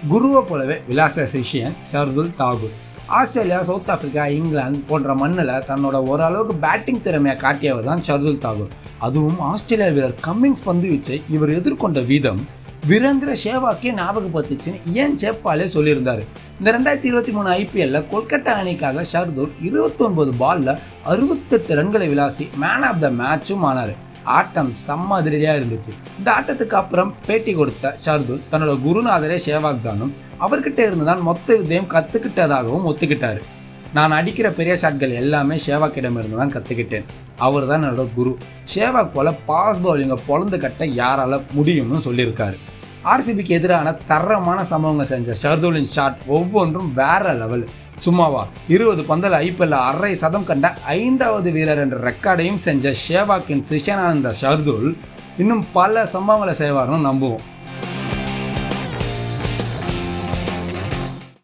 குருவை போலவே விலாச சிஷியன் Shardul Thakur Australia South Africa England போன்ற மண்ணில் தன்னோட ஓரளவுக்கு பேட்டிங் திறமையை காட்டியவர் தான் ஷர்துல் தாகூர் அதுவும் ஆஸ்திரேலியா வீரர் கம்மின்ஸ் பந்து வீச்சை இவர் எதிர்கொண்ட விதம் வீரேந்திர சேவாக்கே ஞாபகப்படுத்துச்சுன்னு ஏன் சேப்பாலே சொல்லியிருந்தாரு இந்த ரெண்டாயிரத்தி இருபத்தி மூணு ஐபிஎல்ல கொல்கத்தா அணிக்காக ஷர்துல் இருபத்தொன்பது பால்ல அறுபத்தெட்டு ரன்களை விளாசி மேன் ஆஃப் த மேட்சும் ஆனார் ஆட்டம் செம்ம அதிரடியாக இருந்துச்சு இந்த ஆட்டத்துக்கு அப்புறம் பேட்டி கொடுத்த ஷர்துல் தன்னோட குருநாதரே சேவாக் தானும் அவர்கிட்ட இருந்து தான் மொத்த வித்தையும் கற்றுக்கிட்டதாகவும் ஒத்துக்கிட்டாரு நான் அடிக்கிற பெரிய ஷாட்கள் எல்லாமே ஷேவாக்கிடம் இருந்து தான் கற்றுக்கிட்டேன் அவர் தான் என்னோட குரு ஷேவாக் போல பாஸ் பவுலிங்கை பொழந்து கட்ட யாரால முடியும்னு சொல்லியிருக்காரு ஆர்சிபிக்கு எதிரான தரமான சம்பவங்கள் செஞ்ச ஷர்துலின் ஷாட் ஒவ்வொன்றும் வேற லெவல் சும்மாவா இருபது பந்தல் ஐபிஎல்ல அரை சதம் கண்ட ஐந்தாவது வீரர் என்ற ரெக்கார்டையும் செஞ்ச ஷேவாக்கின் சிஷனானந்த ஷர்துல் இன்னும் பல சம்பவங்களை செய்வார்னு நம்புவோம்